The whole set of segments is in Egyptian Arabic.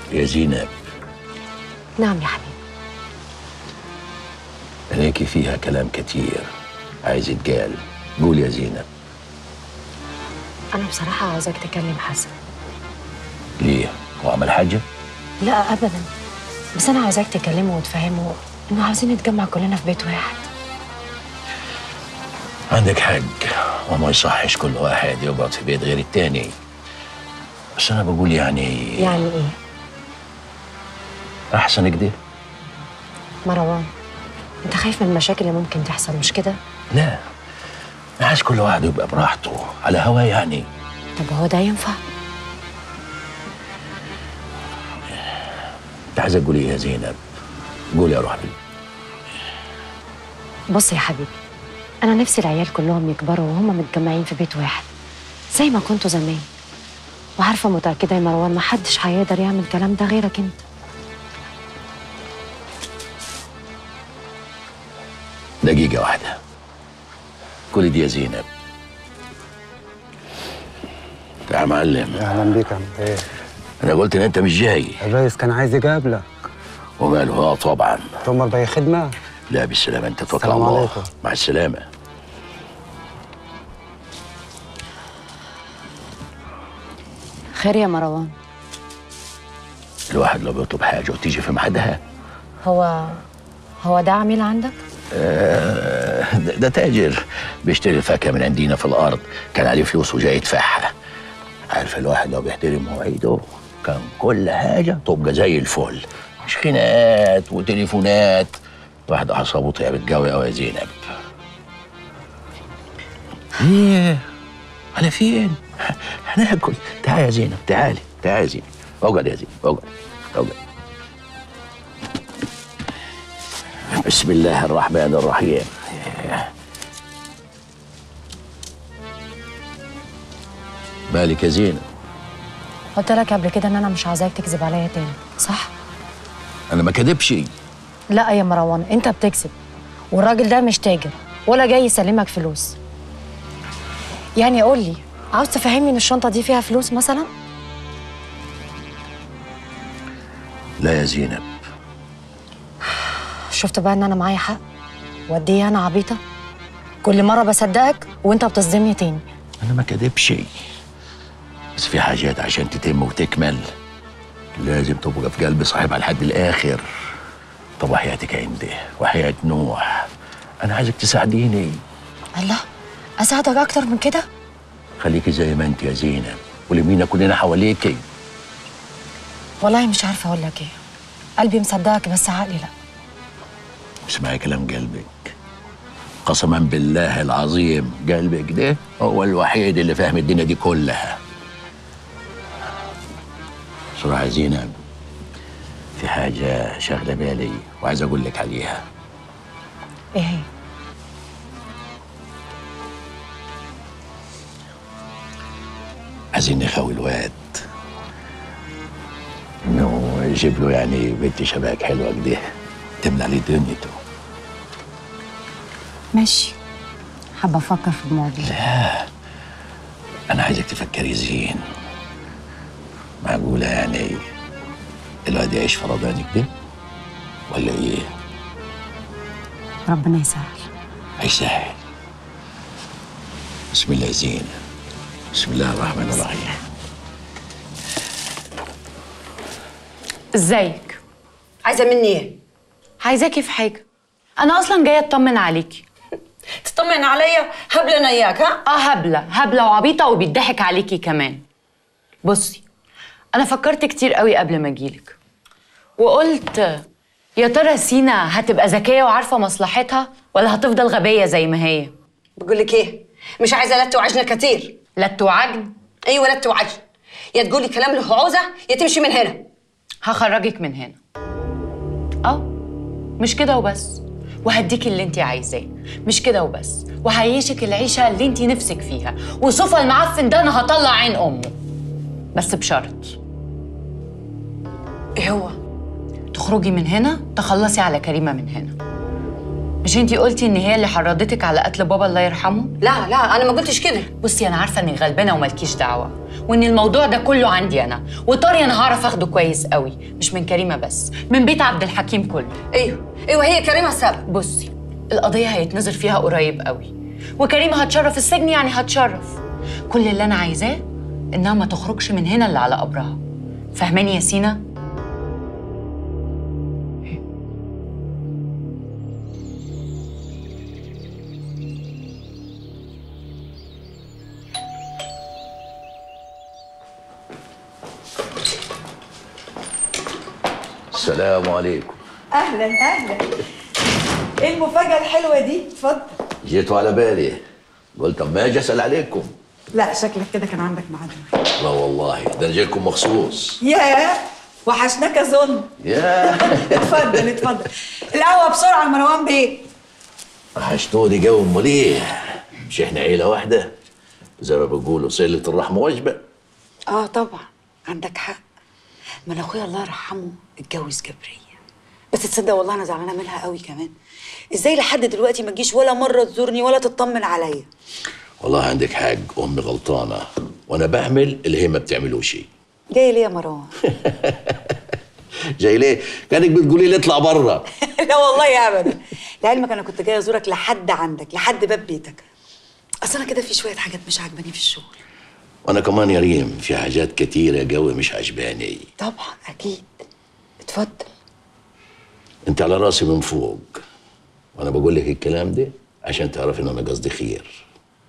يا زينب نعم يا حبيبي عينيكي فيها كلام كتير عايز يتقال قول يا زينب انا بصراحه عاوزاك تكلم حسن ليه هو عمل حاجه لا ابدا بس انا عاوزاك تكلمه وتفهمه انه عاوزين نتجمع كلنا في بيت واحد عندك حق وما يصحش كل واحد يقعد في بيت غير التاني بس انا بقول يعني يعني ايه احسن كده مروان انت خايف من المشاكل اللي ممكن تحصل مش كده لا أنا عايز كل واحد يبقى براحته على هواه يعني طب هو ده ينفع انت عايزه تقولي ايه يا زينب قولي يا روح قلبي بص يا حبيبي انا نفسي العيال كلهم يكبروا وهم متجمعين في بيت واحد زي ما كنتوا زمان وعارفه متاكده يا مروان ما حدش هيقدر يعمل الكلام ده غيرك انت دقيقه واحده كل دي يا زينب يا معلم اهلا بيك يا عم ايه انا قلت ان انت مش جاي الرئيس كان عايز يقابلك وماله اه طبعا تؤمر باي خدمه لا بالسلامه انت توكل على السلام الله عليكم. مع السلامه خير يا مروان الواحد لو بيطلب حاجه وتيجي في ميعادها هو هو ده عميل عندك آه، ده, ده تاجر بيشتري الفاكهه من عندنا في الارض كان عليه فلوس وجاي يدفعها عارف الواحد لو بيحترم مواعيده كان كل حاجه تبقى زي الفل مش خناقات وتليفونات واحد اعصابه تعبت قوي قوي يا زينب ايه على فين هناكل تعالي يا زينب تعالي تعالي يا زينب اقعد يا زينب اقعد اقعد بسم الله الرحمن الرحيم بالك يا زينب قلت لك قبل كده ان انا مش عاوزاك تكذب عليا تاني صح انا ما كدبش لا يا مروان انت بتكذب والراجل ده مش تاجر ولا جاي يسلمك فلوس يعني قول لي عاوز تفهمني ان الشنطه دي فيها فلوس مثلا لا يا زينب شفت بقى ان انا معايا حق وقد ايه انا عبيطه كل مره بصدقك وانت بتصدمني تاني انا ما كدبش بس في حاجات عشان تتم وتكمل لازم تبقى في قلب صاحبها لحد الاخر طب وحياتك عندي وحياة نوح انا عايزك تساعديني الله اساعدك اكتر من كده خليكي زي ما انت يا زينب ولمينا كلنا حواليكي والله مش عارفه اقول لك ايه قلبي مصدقك بس عقلي لا اسمعي كلام قلبك قسما بالله العظيم قلبك ده هو الوحيد اللي فاهم الدنيا دي كلها صراحة يا زينب في حاجة شاغلة بالي وعايز أقول لك عليها ايه هي عايزين نخوي الواد انه يجيب له يعني بنت شباك حلوة كده تملى عليه دنيته ماشي حابه افكر في الموضوع أنا عايزك تفكري زين معقولة يعني الواد يعيش في رضانك ده ولا إيه؟ ربنا يسهل هيسهل بسم الله زين بسم الله الرحمن الرحيم ازيك عايزه مني ايه عايزاكي في حاجه انا اصلا جايه اطمن عليكي تطمن عليا هبله انا اياك ها اه هبله هبله وعبيطه وبيضحك عليكي كمان بصي انا فكرت كتير قوي قبل ما اجيلك وقلت يا ترى سينا هتبقى ذكيه وعارفه مصلحتها ولا هتفضل غبيه زي ما هي بقول لك ايه مش عايزه لت وعجنه كتير لا توعجن ايوه لت وعجن يا تقولي كلام له عوزه يا تمشي من هنا هخرجك من هنا اه مش كده وبس وهديكي اللي انت عايزاه مش كده وبس وهعيشك العيشه اللي انت نفسك فيها وصوفا المعفن ده انا هطلع عين امه بس بشرط ايه هو تخرجي من هنا تخلصي على كريمه من هنا مش انتي قلتي ان هي اللي حرضتك على قتل بابا الله يرحمه لا لا انا ما قلتش كده بصي انا عارفه انك غلبانه ومالكيش دعوه وان الموضوع ده كله عندي انا وطاري انا هعرف اخده كويس قوي مش من كريمه بس من بيت عبد الحكيم كله ايوه ايوه هي كريمه السبب بصي القضيه هيتنظر فيها قريب قوي وكريمه هتشرف السجن يعني هتشرف كل اللي انا عايزاه انها ما تخرجش من هنا اللي على قبرها فاهماني يا سينا السلام عليكم اهلا اهلا ايه المفاجاه الحلوه دي اتفضل جيتوا على بالي قلت اما اجي اسال عليكم لا شكلك كده كان عندك ميعاد لا والله ده انا جايكم مخصوص يا وحشناك اظن يا اتفضل اتفضل القهوه بسرعه يا مروان بيه وحشتوني جو امال ايه مش احنا عيله واحده زي ما بيقولوا صله الرحم وجبه اه طبعا عندك حق ما انا اخويا الله يرحمه اتجوز جبريه بس تصدق والله انا زعلانه منها قوي كمان ازاي لحد دلوقتي ما تجيش ولا مره تزورني ولا تطمن عليا والله عندك حق امي غلطانه وانا بعمل اللي هي ما بتعمله شيء جاي ليه يا مروان جاي ليه كانك بتقولي لي اطلع بره لا والله ابدا لعلمك انا كنت جايه ازورك لحد عندك لحد باب بيتك اصل انا كده في شويه حاجات مش عاجباني في الشغل وانا كمان يا ريم في حاجات كتيره قوي مش عجباني طبعا اكيد اتفضل انت على راسي من فوق وانا بقول لك الكلام ده عشان تعرف ان انا قصدي خير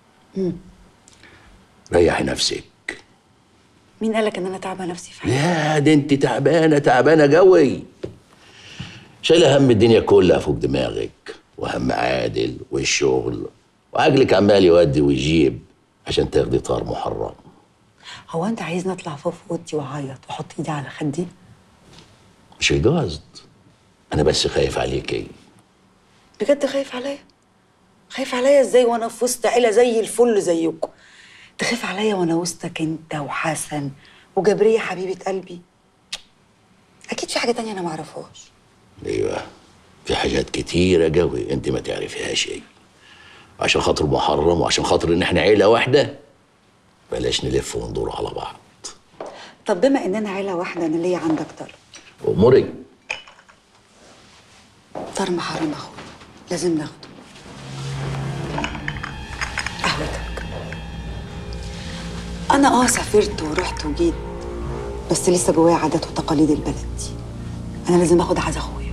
ريحي نفسك مين قالك ان انا تعبه نفسي في حاجه لا ده انت تعبانه تعبانه قوي شايله هم الدنيا كلها فوق دماغك وهم عادل والشغل وعقلك عمال يودي ويجيب عشان تاخدي طار محرم هو انت عايزني اطلع فوق في اوضتي واعيط واحط ايدي على خدي مش القصد انا بس خايف عليكي بجد خايف عليا خايف عليا ازاي وانا في وسط عيله زي الفل زيكم تخاف عليا وانا وسطك انت وحسن وجبريه حبيبه قلبي اكيد في حاجه تانية انا ما اعرفهاش ايوه في حاجات كتيره قوي انت ما تعرفيها شيء عشان خاطر محرم وعشان خاطر ان احنا عيله واحده بلاش نلف وندور على بعض طب بما اننا عيله واحده انا ليا عندك طلب امورك طار محرم اخويا لازم ناخده قهوتك انا اه سافرت ورحت وجيت بس لسه جوايا عادات وتقاليد البلد دي انا لازم اخد عزا اخويا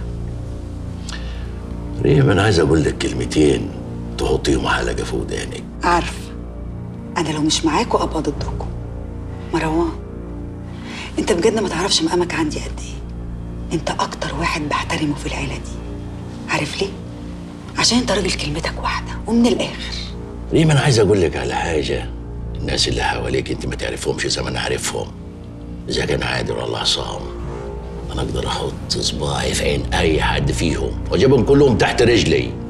ريم انا عايز اقول لك كلمتين تحطيهم حلقه في ودانك عارفه انا لو مش معاكوا ابقى ضدكم مروان انت بجد ما تعرفش مقامك عندي قد ايه انت اكتر واحد بحترمه في العيله دي عارف ليه عشان انت راجل كلمتك واحده ومن الاخر ريم انا عايز اقول لك على حاجه الناس اللي حواليك انت ما تعرفهمش زي ما انا عارفهم اذا كان عادل ولا عصام انا اقدر احط صباعي في عين اي حد فيهم واجيبهم كلهم تحت رجلي